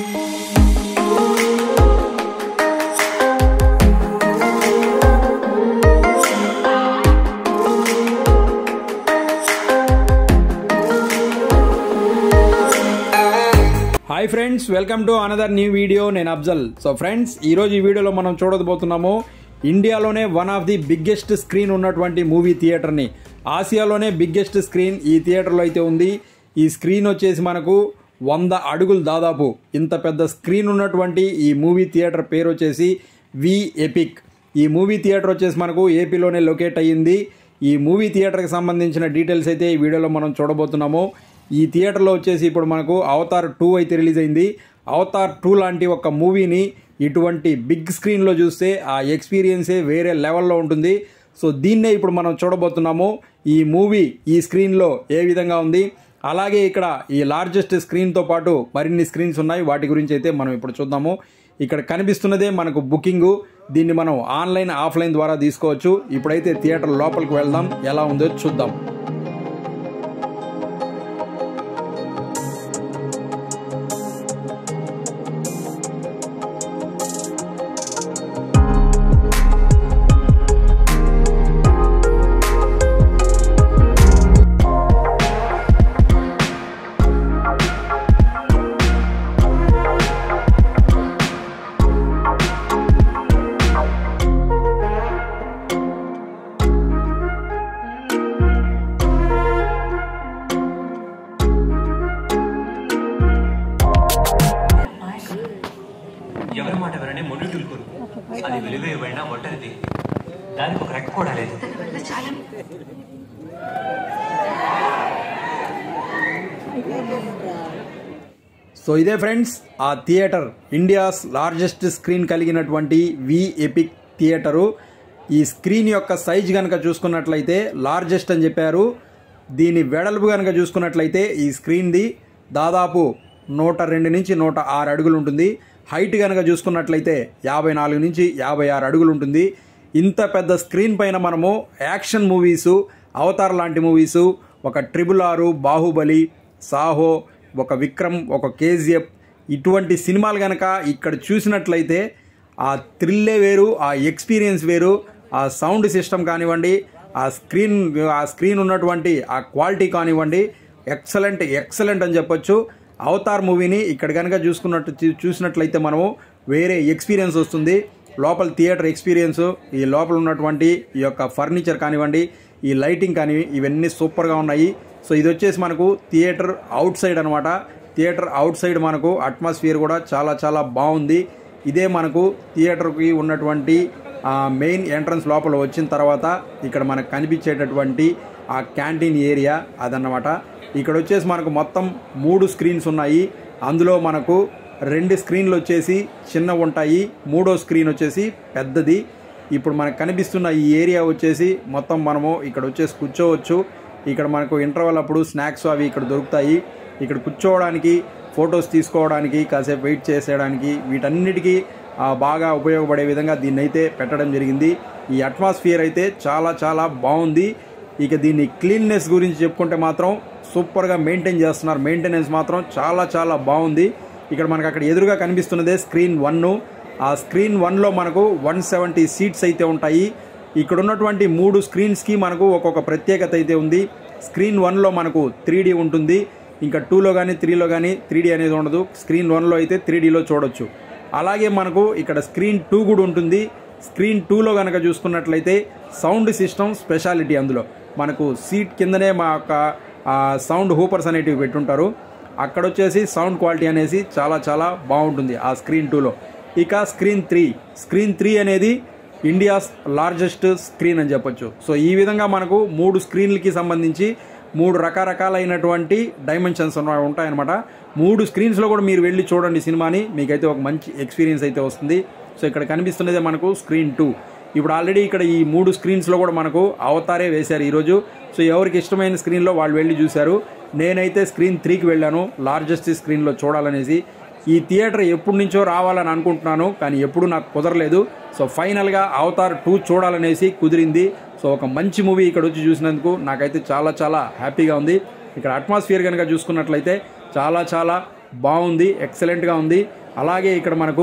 hi friends welcome to another new video నేను Afzal so friends ఈరోజు ఈ వీడియోలో మనం చూడబోతున్నాము ఇండియాలోనే one of the biggest screen ఉన్నటువంటి మూవీ థియేటర్ని ఆసియాలోనే బిగ్గెస్ట్ స్క్రీన్ ఈ థియేటర్లో అయితే ఉంది ఈ స్క్రీన్ వచ్చేసి మనకు వంద అడుగులు దాదాపు ఇంత పెద్ద స్క్రీన్ ఉన్నటువంటి ఈ మూవీ థియేటర్ పేరు వచ్చేసి వి ఎపిక్ ఈ మూవీ థియేటర్ వచ్చేసి మనకు ఏపీలోనే లొకేట్ అయ్యింది ఈ మూవీ థియేటర్కి సంబంధించిన డీటెయిల్స్ అయితే ఈ వీడియోలో మనం చూడబోతున్నాము ఈ థియేటర్లో వచ్చేసి ఇప్పుడు మనకు అవతార్ టూ అయితే రిలీజ్ అయింది అవతార్ టూ లాంటి ఒక మూవీని ఇటువంటి బిగ్ స్క్రీన్లో చూస్తే ఆ ఎక్స్పీరియన్సే వేరే లెవెల్లో ఉంటుంది సో దీన్నే ఇప్పుడు మనం చూడబోతున్నాము ఈ మూవీ ఈ స్క్రీన్లో ఏ విధంగా ఉంది అలాగే ఇక్కడ ఈ లార్జెస్ట్ స్క్రీన్తో పాటు మరిన్ని స్క్రీన్స్ ఉన్నాయి వాటి గురించి అయితే మనం ఇప్పుడు చూద్దాము ఇక్కడ కనిపిస్తున్నదే మనకు బుకింగ్ దీన్ని మనం ఆన్లైన్ ఆఫ్లైన్ ద్వారా తీసుకోవచ్చు ఇప్పుడైతే థియేటర్ లోపలికి వెళ్దాం ఎలా ఉందో చూద్దాం ఎవరి మాట ఎవరనే మొండితులు కోరు అది వెలువేయబడిన ఒంటరిది దానికి ఒక రెక్క కూడా లేదు సో ఇదే ఫ్రెండ్స్ ఆ థియేటర్ ఇండియాస్ లార్జెస్ట్ స్క్రీన్ కలిగినటువంటి వి ఎపిక్ థియేటరు ఈ స్క్రీన్ యొక్క సైజ్ కనుక చూసుకున్నట్లయితే లార్జెస్ట్ అని చెప్పారు దీని వెడల్పు కనుక చూసుకున్నట్లయితే ఈ స్క్రీన్ది దాదాపు నూట రెండు నుంచి నూట ఆరు అడుగులు ఉంటుంది హైట్ కనుక చూసుకున్నట్లయితే యాభై నాలుగు నుంచి యాభై ఆరు అడుగులు ఉంటుంది ఇంత పెద్ద స్క్రీన్ పైన మనము యాక్షన్ మూవీసు అవతార్ లాంటి మూవీసు ఒక ట్రిబుల్ ఆరు బాహుబలి సాహో ఒక విక్రమ్ ఒక కేజీఎఫ్ ఇటువంటి సినిమాలు కనుక ఇక్కడ చూసినట్లయితే ఆ థ్రిల్లే వేరు ఆ ఎక్స్పీరియన్స్ వేరు ఆ సౌండ్ సిస్టమ్ కానివ్వండి ఆ స్క్రీన్ ఆ స్క్రీన్ ఉన్నటువంటి ఆ క్వాలిటీ కానివ్వండి ఎక్సలెంట్ ఎక్సలెంట్ అని చెప్పొచ్చు అవతార్ మూవీని ఇక్కడ కనుక చూసుకున్నట్టు చూ- చూసినట్లయితే మనము వేరే ఎక్స్పీరియన్స్ వస్తుంది లోపల థియేటర్ ఎక్స్పీరియన్స్ ఈ లోపల ఉన్నటువంటి ఈ యొక్క ఫర్నిచర్ కానివ్వండి ఈ లైటింగ్ కానీ ఇవన్నీ సూపర్గా ఉన్నాయి సో ఇది వచ్చేసి మనకు థియేటర్ అవుట్ సైడ్ అనమాట థియేటర్ అవుట్ సైడ్ మనకు అట్మాస్ఫియర్ కూడా చాలా చాలా బాగుంది ఇదే మనకు థియేటర్కి ఉన్నటువంటి ఆ, మెయిన్ ఎంట్రన్స్ లోపల వచ్చిన తర్వాత ఇక్కడ మనకు కనిపించేటటువంటి ఆ క్యాంటీన్ ఏరియా అదన్నమాట ఇక్కడ వచ్చేసి మనకు మొత్తం మూడు స్క్రీన్స్ ఉన్నాయి అందులో మనకు రెండు స్క్రీన్లు వచ్చేసి చిన్న ఉంటాయి మూడో స్క్రీన్ వచ్చేసి పెద్దది ఇప్పుడు మనకు కనిపిస్తున్న ఈ ఏరియా వచ్చేసి మొత్తం మనము ఇక్కడ వచ్చేసి కూర్చోవచ్చు ఇక్కడ మనకు ఇంటర్వల్ అప్పుడు స్నాక్స్ అవి ఇక్కడ దొరుకుతాయి ఇక్కడ కూర్చోవడానికి ఫొటోస్ తీసుకోవడానికి కాసేపు వెయిట్ చేసేయడానికి వీటన్నిటికీ ఆ, బాగా ఉపయోగపడే విధంగా దీన్ని అయితే పెట్టడం జరిగింది ఈ అట్మాస్ఫియర్ అయితే చాలా చాలా బాగుంది ఇక దీన్ని క్లీన్నెస్ గురించి చెప్పుకుంటే మాత్రం సూపర్గా మెయింటైన్ చేస్తున్నారు మెయింటెనెన్స్ మాత్రం చాలా చాలా బాగుంది ఇక్కడ మనకు అక్కడ ఎదురుగా కనిపిస్తున్నదే స్క్రీన్ వన్ ఆ స్క్రీన్ వన్లో మనకు వన్ సెవెంటీ సీట్స్ అయితే ఉంటాయి ఇక్కడ ఉన్నటువంటి మూడు స్క్రీన్స్కి మనకు ఒక్కొక్క ప్రత్యేకత అయితే ఉంది స్క్రీన్ వన్లో మనకు త్రీ ఉంటుంది ఇంకా టూలో కానీ త్రీలో కానీ త్రీ అనేది ఉండదు స్క్రీన్ వన్లో అయితే త్రీ డీలో చూడొచ్చు అలాగే మనకు ఇక్కడ స్క్రీన్ టూ కూడా ఉంటుంది స్క్రీన్ టూలో కనుక చూసుకున్నట్లయితే సౌండ్ సిస్టమ్ స్పెషాలిటీ అందులో మనకు సీట్ కిందనే మా యొక్క ఆ, సౌండ్ హూపర్స్ అనేటివి పెట్టుంటారు అక్కడ వచ్చేసి సౌండ్ క్వాలిటీ అనేసి చాలా చాలా బాగుంటుంది ఆ స్క్రీన్ టూలో ఇక స్క్రీన్ త్రీ స్క్రీన్ త్రీ అనేది ఇండియాస్ లార్జెస్ట్ స్క్రీన్ అని చెప్పొచ్చు సో ఈ విధంగా మనకు మూడు స్క్రీన్లకి సంబంధించి మూడు రకరకాలైనటువంటి డైమెన్షన్స్ ఉన్న- ఉంటాయన్నమాట మూడు స్క్రీన్స్లో కూడా మీరు వెళ్ళి చూడండి సినిమాని మీకైతే ఒక మంచి ఎక్స్పీరియన్స్ అయితే వస్తుంది సో ఇక్కడ కనిపిస్తున్నదే మనకు స్క్రీన్ టూ ఇప్పుడు ఆల్రెడీ ఇక్కడ ఈ మూడు స్క్రీన్స్లో కూడా మనకు అవతారే వేశారు ఈరోజు సో ఎవరికి ఇష్టమైన స్క్రీన్లో వాళ్ళు వెళ్ళి చూశారు నేనైతే స్క్రీన్ త్రీకి వెళ్ళాను లార్జెస్ట్ స్క్రీన్లో చూడాలనేసి ఈ థియేటర్ ఎప్పటి నుంచో రావాలని అనుకుంటున్నాను కానీ ఎప్పుడు నాకు కుదరలేదు సో ఫైనల్గా అవతార్ టూ చూడాలనేసి కుదిరింది సో ఒక మంచి మూవీ ఇక్కడ వచ్చి చూసినందుకు నాకైతే చాలా చాలా హ్యాపీగా ఉంది ఇక్కడ అట్మాస్ఫియర్ కనుక చూసుకున్నట్లయితే చాలా చాలా బాగుంది ఎక్సలెంట్గా ఉంది అలాగే ఇక్కడ మనకు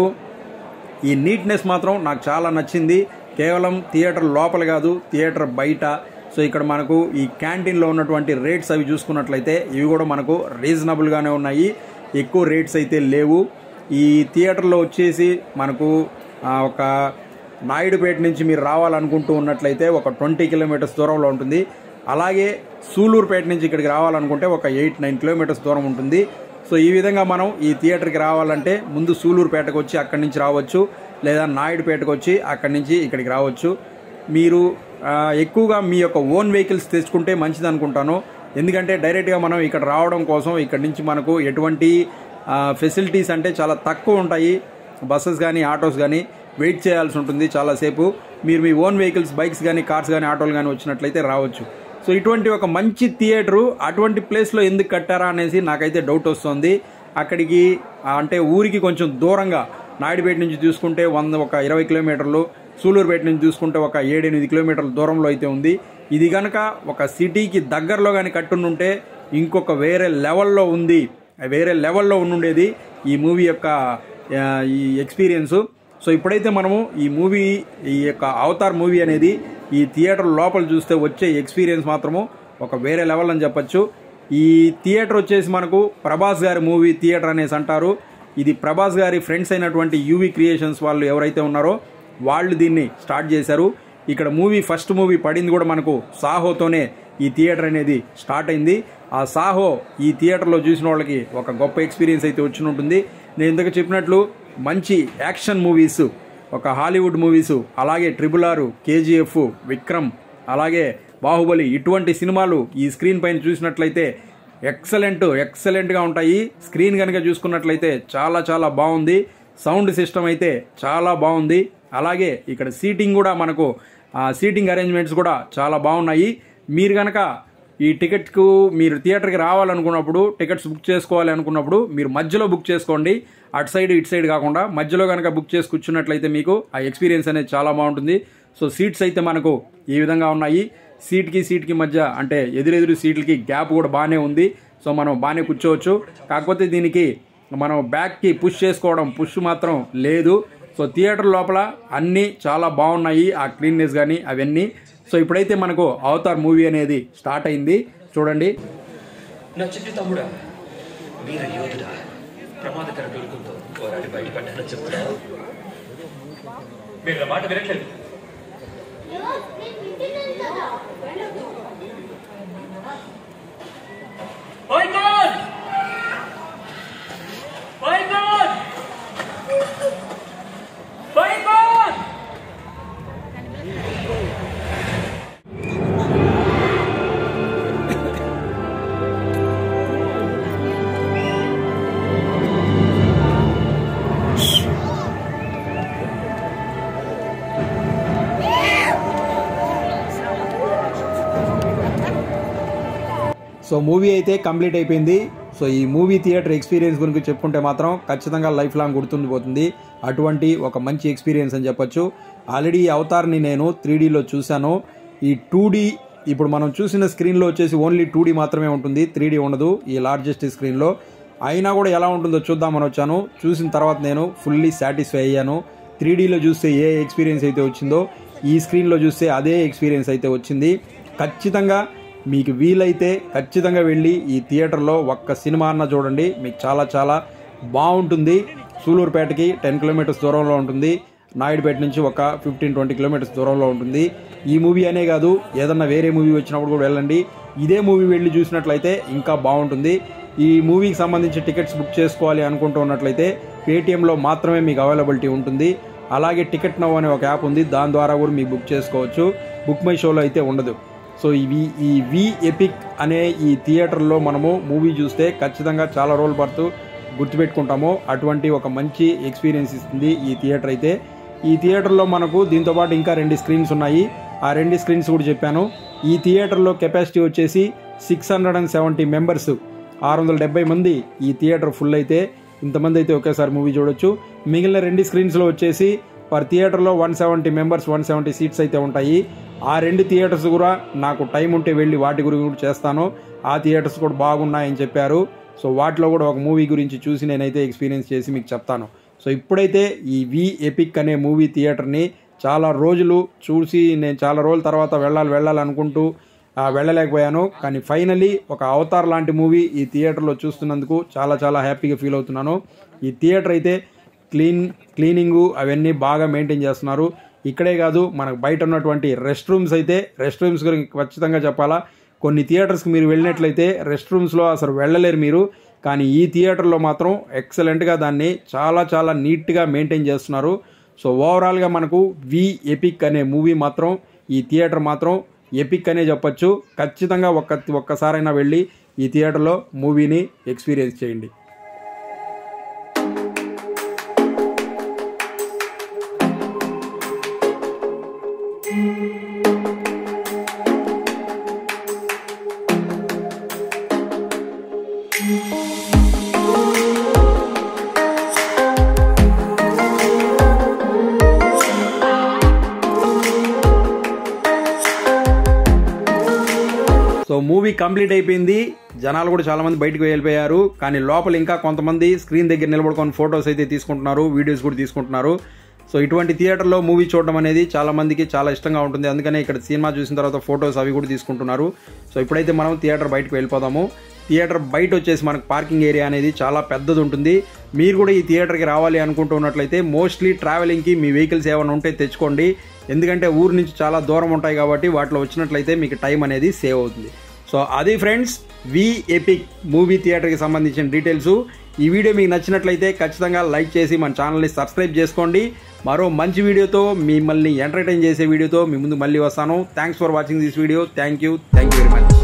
ఈ నీట్నెస్ మాత్రం నాకు చాలా నచ్చింది కేవలం థియేటర్ లోపల కాదు థియేటర్ బయట సో ఇక్కడ మనకు ఈ క్యాంటీన్లో ఉన్నటువంటి రేట్స్ అవి చూసుకున్నట్లయితే ఇవి కూడా మనకు రీజనబుల్గానే ఉన్నాయి ఎక్కువ రేట్స్ అయితే లేవు ఈ థియేటర్లో వచ్చేసి మనకు ఆ, ఒక నాయుడుపేట నుంచి మీరు రావాలనుకుంటూ ఉన్నట్లయితే ఒక ట్వంటీ కిలోమీటర్స్ దూరంలో ఉంటుంది అలాగే సూలూరుపేట నుంచి ఇక్కడికి రావాలనుకుంటే ఒక ఎయిట్ నైన్ కిలోమీటర్స్ దూరం ఉంటుంది సో ఈ విధంగా మనం ఈ థియేటర్కి రావాలంటే ముందు సూలూరుపేటకు వచ్చి అక్కడి నుంచి రావచ్చు లేదా నాయుడుపేటకు వచ్చి అక్కడి నుంచి ఇక్కడికి రావచ్చు మీరు ఆ, ఎక్కువగా మీ యొక్క ఓన్ వెహికల్స్ తెచ్చుకుంటే మంచిది అనుకుంటాను ఎందుకంటే డైరెక్ట్గా మనం ఇక్కడ రావడం కోసం ఇక్కడ నుంచి మనకు ఎటువంటి ఫెసిలిటీస్ అంటే చాలా తక్కువ ఉంటాయి బస్సెస్ కానీ ఆటోస్ కానీ వెయిట్ చేయాల్సి ఉంటుంది చాలాసేపు మీరు మీ ఓన్ వెహికల్స్ బైక్స్ కానీ కార్స్ కానీ ఆటోలు కానీ వచ్చినట్లయితే రావచ్చు సో ఇటువంటి ఒక మంచి థియేటరు అటువంటి ప్లేస్లో ఎందుకు కట్టారా అనేసి నాకైతే డౌట్ వస్తుంది అక్కడికి ఆ, అంటే ఊరికి కొంచెం దూరంగా నాయుడుపేట నుంచి చూసుకుంటే వంద ఒక ఇరవై కిలోమీటర్లు సూలూరుపేట నుంచి చూసుకుంటే ఒక ఏడెనిమిది కిలోమీటర్ల దూరంలో అయితే ఉంది ఇది కనుక ఒక సిటీకి దగ్గరలో కానీ కట్టుండుంటే ఇంకొక వేరే లెవెల్లో ఉంది వేరే లెవెల్లో ఉండుండేది ఈ మూవీ యొక్క ఆ, ఈ ఎక్స్పీరియన్స్ సో ఇప్పుడైతే మనము ఈ మూవీ ఈ యొక్క అవతార్ మూవీ అనేది ఈ థియేటర్ లోపల చూస్తే వచ్చే ఎక్స్పీరియన్స్ మాత్రము ఒక వేరే లెవెల్ అని చెప్పొచ్చు ఈ థియేటర్ వచ్చేసి మనకు ప్రభాస్ గారి మూవీ థియేటర్ అనేసి అంటారు ఇది ప్రభాస్ గారి ఫ్రెండ్స్ అయినటువంటి యూవీ క్రియేషన్స్ వాళ్ళు ఎవరైతే ఉన్నారో వాళ్ళు దీన్ని స్టార్ట్ చేశారు ఇక్కడ మూవీ ఫస్ట్ మూవీ పడింది కూడా మనకు సాహోతోనే ఈ థియేటర్ అనేది స్టార్ట్ అయింది ఆ సాహో ఈ థియేటర్లో చూసిన వాళ్ళకి ఒక గొప్ప ఎక్స్పీరియన్స్ అయితే వచ్చి ఉంటుంది నేను ఇంతకు చెప్పినట్లు మంచి యాక్షన్ మూవీస్ ఒక హాలీవుడ్ మూవీస్ అలాగే ట్రిపుల్ ఆర్ కేజీఎఫ్ విక్రమ్ అలాగే బాహుబలి ఇటువంటి సినిమాలు ఈ స్క్రీన్ పైన చూసినట్లయితే ఎక్సలెంట్ ఎక్సలెంట్గా ఉంటాయి స్క్రీన్ కనుక చూసుకున్నట్లయితే చాలా చాలా బాగుంది సౌండ్ సిస్టమ్ అయితే చాలా బాగుంది అలాగే ఇక్కడ సీటింగ్ కూడా మనకు ఆ సీటింగ్ అరేంజ్మెంట్స్ కూడా చాలా బాగున్నాయి మీరు కనుక ఈ టికెట్కు మీరు థియేటర్కి రావాలనుకున్నప్పుడు టికెట్స్ బుక్ చేసుకోవాలి అనుకున్నప్పుడు మీరు మధ్యలో బుక్ చేసుకోండి అటు సైడ్ ఇటు సైడ్ కాకుండా మధ్యలో కనుక బుక్ చేసి కూర్చున్నట్లయితే మీకు ఆ ఎక్స్పీరియన్స్ అనేది చాలా బాగుంటుంది సో సీట్స్ అయితే మనకు ఈ విధంగా ఉన్నాయి సీట్కి సీట్కి మధ్య అంటే ఎదురెదురు సీట్లకి గ్యాప్ కూడా బాగానే ఉంది సో మనం బాగానే కూర్చోవచ్చు కాకపోతే దీనికి మనం బ్యాక్కి పుష్ చేసుకోవడం పుష్ మాత్రం లేదు సో థియేటర్ లోపల అన్నీ చాలా బాగున్నాయి ఆ క్లీన్నెస్ కానీ అవన్నీ సో ఇప్పుడైతే మనకు అవతార్ మూవీ అనేది స్టార్ట్ అయింది చూడండి నా చిట్టి తమ్ముడా వీర యోధుడా ప్రమాదకర దొరుకుతో పోరాడి బయటపడ్డానని చెప్తున్నా మీరు నా మాట వినట్లేదు ఓయ్ గాడ్ ఓయ్ గాడ్ ఓయ్ గాడ్ సో మూవీ అయితే కంప్లీట్ అయిపోయింది సో ఈ మూవీ థియేటర్ ఎక్స్పీరియన్స్ గురించి చెప్పుకుంటే మాత్రం ఖచ్చితంగా లైఫ్ లాంగ్ గుర్తుండిపోతుంది అటువంటి ఒక మంచి ఎక్స్పీరియన్స్ అని చెప్పొచ్చు ఆల్రెడీ ఈ అవతార్ని నేను త్రీ డీలో చూశాను ఈ టూ ఇప్పుడు మనం చూసిన స్క్రీన్లో వచ్చేసి ఓన్లీ టూ మాత్రమే ఉంటుంది త్రీ ఉండదు ఈ లార్జెస్ట్ స్క్రీన్లో అయినా కూడా ఎలా ఉంటుందో చూద్దామని వచ్చాను చూసిన తర్వాత నేను ఫుల్లీ సాటిస్ఫై అయ్యాను త్రీ డీలో చూస్తే ఏ ఎక్స్పీరియన్స్ అయితే వచ్చిందో ఈ స్క్రీన్లో చూస్తే అదే ఎక్స్పీరియన్స్ అయితే వచ్చింది ఖచ్చితంగా మీకు వీలైతే ఖచ్చితంగా వెళ్ళి ఈ థియేటర్లో ఒక్క సినిమా అన్న చూడండి మీకు చాలా చాలా బాగుంటుంది సూలూరుపేటకి టెన్ కిలోమీటర్స్ దూరంలో ఉంటుంది నాయుడుపేట నుంచి ఒక ఫిఫ్టీన్ ట్వంటీ కిలోమీటర్స్ దూరంలో ఉంటుంది ఈ మూవీ అనే కాదు ఏదన్నా వేరే మూవీ వచ్చినప్పుడు కూడా వెళ్ళండి ఇదే మూవీ వెళ్ళి చూసినట్లయితే ఇంకా బాగుంటుంది ఈ మూవీకి సంబంధించి టికెట్స్ బుక్ చేసుకోవాలి అనుకుంటూ ఉన్నట్లయితే పేటిఎంలో మాత్రమే మీకు అవైలబిలిటీ ఉంటుంది అలాగే టికెట్ నవ్ అనే ఒక యాప్ ఉంది దాని ద్వారా కూడా మీకు బుక్ చేసుకోవచ్చు బుక్ మై షోలో అయితే ఉండదు సో ఇవి ఈ వి ఎపిక్ అనే ఈ థియేటర్లో మనము మూవీ చూస్తే ఖచ్చితంగా చాలా రోజులు పడుతూ గుర్తుపెట్టుకుంటాము అటువంటి ఒక మంచి ఎక్స్పీరియన్స్ ఇస్తుంది ఈ థియేటర్ అయితే ఈ థియేటర్లో మనకు దీంతో పాటు ఇంకా రెండు స్క్రీన్స్ ఉన్నాయి ఆ రెండు స్క్రీన్స్ కూడా చెప్పాను ఈ థియేటర్లో కెపాసిటీ వచ్చేసి six hundred and seventy members ఆరు వందల డెబ్బై మంది ఈ థియేటర్ ఫుల్ అయితే ఇంతమంది అయితే ఒకేసారి మూవీ చూడొచ్చు మిగిలిన రెండు స్క్రీన్స్లో వచ్చేసి పర్ థియేటర్లో one seventy members one seventy seats అయితే ఉంటాయి ఆ రెండు థియేటర్స్ కూడా నాకు టైం ఉంటే వెళ్ళి వాటి గురించి కూడా చేస్తాను ఆ థియేటర్స్ కూడా బాగున్నాయని చెప్పారు సో వాటిలో కూడా ఒక మూవీ గురించి చూసి నేనైతే ఎక్స్పీరియన్స్ చేసి మీకు చెప్తాను సో ఇప్పుడైతే ఈ వి ఎపిక్ అనే మూవీ థియేటర్ని చాలా రోజులు చూసి నేను చాలా రోజుల తర్వాత వెళ్ళాలి వెళ్ళాలి అనుకుంటూ ఆ, వెళ్ళలేకపోయాను కానీ ఫైనలీ ఒక అవతార్ లాంటి మూవీ ఈ థియేటర్లో చూస్తున్నందుకు చాలా చాలా హ్యాపీగా ఫీల్ అవుతున్నాను ఈ థియేటర్ అయితే క్లీన్ క్లీనింగు అవన్నీ బాగా మెయింటైన్ చేస్తున్నారు ఇక్కడే కాదు మనకు బయట ఉన్నటువంటి రెస్ట్ రూమ్స్ అయితే రెస్ట్ రూమ్స్ గురించి ఖచ్చితంగా చెప్పాలా కొన్ని థియేటర్స్కి మీరు వెళ్ళినట్లయితే రెస్ట్ రూమ్స్లో అసలు వెళ్ళలేరు మీరు కానీ ఈ థియేటర్లో మాత్రం ఎక్సలెంట్గా దాన్ని చాలా చాలా నీట్గా మెయింటైన్ చేస్తున్నారు సో ఓవరాల్గా మనకు వి ఎపిక్ అనే మూవీ మాత్రం ఈ థియేటర్ మాత్రం ఎపిక్ అనే చెప్పొచ్చు ఖచ్చితంగా ఒక్క ఒక్కసారైనా వెళ్ళి ఈ థియేటర్లో మూవీని ఎక్స్పీరియన్స్ చేయండి సో మూవీ కంప్లీట్ అయిపోయింది జనాలు కూడా చాలా మంది బయటకు వెళ్ళిపోయారు కానీ లోపల ఇంకా కొంతమంది స్క్రీన్ దగ్గర నిలబడుకొని ఫొటోస్ అయితే తీసుకుంటున్నారు వీడియోస్ కూడా తీసుకుంటున్నారు సో ఇటువంటి థియేటర్లో మూవీ చూడడం అనేది చాలా మందికి చాలా ఇష్టంగా ఉంటుంది అందుకనే ఇక్కడ సినిమా చూసిన తర్వాత ఫొటోస్ అవి కూడా తీసుకుంటున్నారు సో ఇప్పుడైతే మనం థియేటర్ బయటకు వెళ్ళిపోదాము థియేటర్ బయట వచ్చేసి మనకు పార్కింగ్ ఏరియా అనేది చాలా పెద్దది ఉంటుంది మీరు కూడా ఈ థియేటర్కి రావాలి అనుకుంటున్నట్లయితే మోస్ట్లీ ట్రావెలింగ్కి మీ వెహికల్స్ ఏమైనా ఉంటే తెచ్చుకోండి ఎందుకంటే ఊరు నుంచి చాలా దూరం ఉంటాయి కాబట్టి వాటిలో వచ్చినట్లయితే మీకు టైం అనేది సేవ్ అవుతుంది సో అది ఫ్రెండ్స్ వి ఎపిక్ మూవీ థియేటర్కి సంబంధించిన డీటెయిల్స్ ఈ వీడియో మీకు నచ్చినట్లయితే ఖచ్చితంగా లైక్ చేసి మన ఛానల్ని సబ్స్క్రైబ్ చేసుకోండి మరో మంచి వీడియోతో మిమ్మల్ని ఎంటర్టైన్ చేసే వీడియోతో మీ ముందు మళ్ళీ వస్తాను thanks for watching this video thank you thank you very much